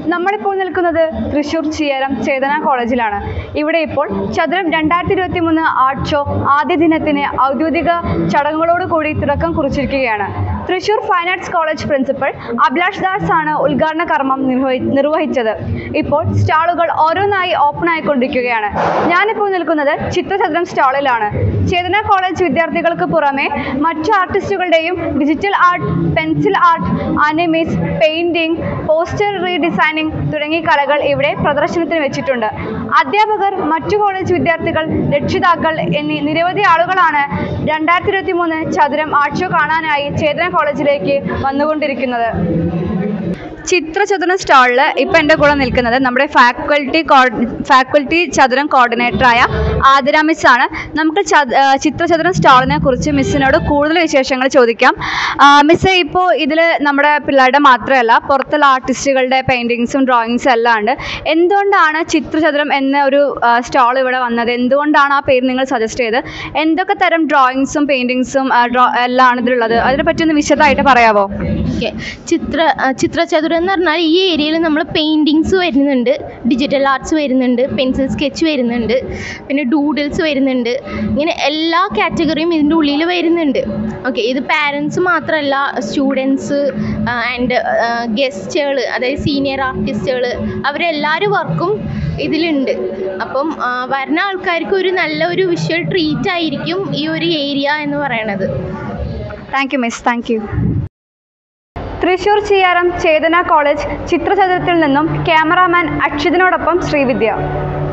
നമ്മളിപ്പോൾ നിൽക്കുന്നത് തൃശ്ശൂർ ചിയരം ചേതന കോളേജിലാണ് ഇവിടെ ഇപ്പോൾ ചതുരം രണ്ടായിരത്തി ഇരുപത്തി മൂന്ന് ആർട്ട് ഷോ ആദ്യ ദിനത്തിന് ഔദ്യോഗിക ചടങ്ങുകളോടുകൂടി തുടക്കം കുറിച്ചിരിക്കുകയാണ് Thrissur fine arts college principal Abhilash Das ആണ് ഉദ്ഘാടന കർമ്മം നിർവഹി നിർവഹിച്ചത് ഇപ്പോൾ സ്റ്റാളുകൾ ഓരോന്നായി ഓപ്പൺ ആയിക്കൊണ്ടിരിക്കുകയാണ് ഞാനിപ്പോൾ നിൽക്കുന്നത് ചിത്രചതുരം സ്റ്റാളിലാണ് ചേതന കോളേജ് വിദ്യാർത്ഥികൾക്ക് പുറമെ മറ്റു ആർട്ടിസ്റ്റുകളുടെയും ഡിജിറ്റൽ ആർട്ട് പെൻസിൽ ആർട്ട് അനിമേസ് പെയിന്റിംഗ് പോസ്റ്റർ റീഡിസൈനിങ് തുടങ്ങിയ കലകൾ ഇവിടെ പ്രദർശനത്തിന് വെച്ചിട്ടുണ്ട് അധ്യാപകർ മറ്റു കോളേജ് വിദ്യാർത്ഥികൾ രക്ഷിതാക്കൾ എന്നീ നിരവധി ആളുകളാണ് രണ്ടായിരത്തി ഇരുപത്തി മൂന്ന് ചതുരം ആർട്ട് ഷോ കാണാനായി ചേതന കോളേജിലേക്ക് വന്നുകൊണ്ടിരിക്കുന്നത് ചിത്രചതുരം സ്റ്റാളിൽ ഇപ്പം എൻ്റെ കൂടെ നിൽക്കുന്നത് നമ്മുടെ ഫാക്കൽറ്റി ഫാക്കൽറ്റി ചതുരം കോർഡിനേറ്ററായ ആതിര മിസ് ആണ് നമുക്ക് ച- ആ, ചിത്രചതുരം സ്റ്റാളിനെ കുറിച്ച് മിസ്സിനോട് കൂടുതൽ വിശേഷങ്ങൾ ചോദിക്കാം മിസ് ഇപ്പോൾ ഇതിൽ നമ്മുടെ പിള്ളേരുടെ മാത്രമല്ല പുറത്തുള്ള ആർട്ടിസ്റ്റുകളുടെ പെയിൻറ്റിങ്സും ഡ്രോയിങ്സും എല്ലാം ഉണ്ട് എന്തുകൊണ്ടാണ് ചിത്രചതുരം എന്ന ഒരു സ്റ്റാൾ ഇവിടെ വന്നത് എന്തുകൊണ്ടാണ് ആ പേര് നിങ്ങൾ സജസ്റ്റ് ചെയ്ത് എന്തൊക്കെ തരം ഡ്രോയിങ്സും പെയിൻറ്റിങ്സും എല്ലാം ആണ് ഇതിലുള്ളത് അതിനെപ്പറ്റി ഒന്ന് വിശദമായിട്ട് പറയാമോ ഓക്കെ ചിത്ര ആ, ചിത്രചതുരം എന്ന് പറഞ്ഞാൽ ഈ ഏരിയയിൽ നമ്മൾ പെയിൻറ്റിങ്സ് വരുന്നുണ്ട് ഡിജിറ്റൽ ആർട്സ് വരുന്നുണ്ട് പെൻസിൽ സ്കെച്ച് വരുന്നുണ്ട് പിന്നെ ഡൂഡിൽസ് വരുന്നുണ്ട് ഇങ്ങനെ എല്ലാ കാറ്റഗറിയും ഇതിൻ്റെ ഉള്ളിൽ വരുന്നുണ്ട് ഓക്കെ ഇത് പാരൻസ് മാത്രമല്ല സ്റ്റുഡൻസ് ആൻഡ് ഗസ്റ്റുകൾ അതായത് സീനിയർ ആർട്ടിസ്റ്റുകൾ അവരെല്ലാവരും വർക്കും ഇതിലുണ്ട് അപ്പം ആ, വരുന്ന ആൾക്കാർക്ക് ഒരു നല്ല ഒരു വിഷ്വൽ ട്രീറ്റ് ആയിരിക്കും ഈ ഒരു ഏരിയ എന്ന് പറയണത് thank you miss thank you Thrissur Chiyyaram Chethana college ചിത്രചതുരത്തിൽ നിന്നും ക്യാമറാമാൻ അക്ഷിതിനോടൊപ്പം ശ്രീവിദ്യ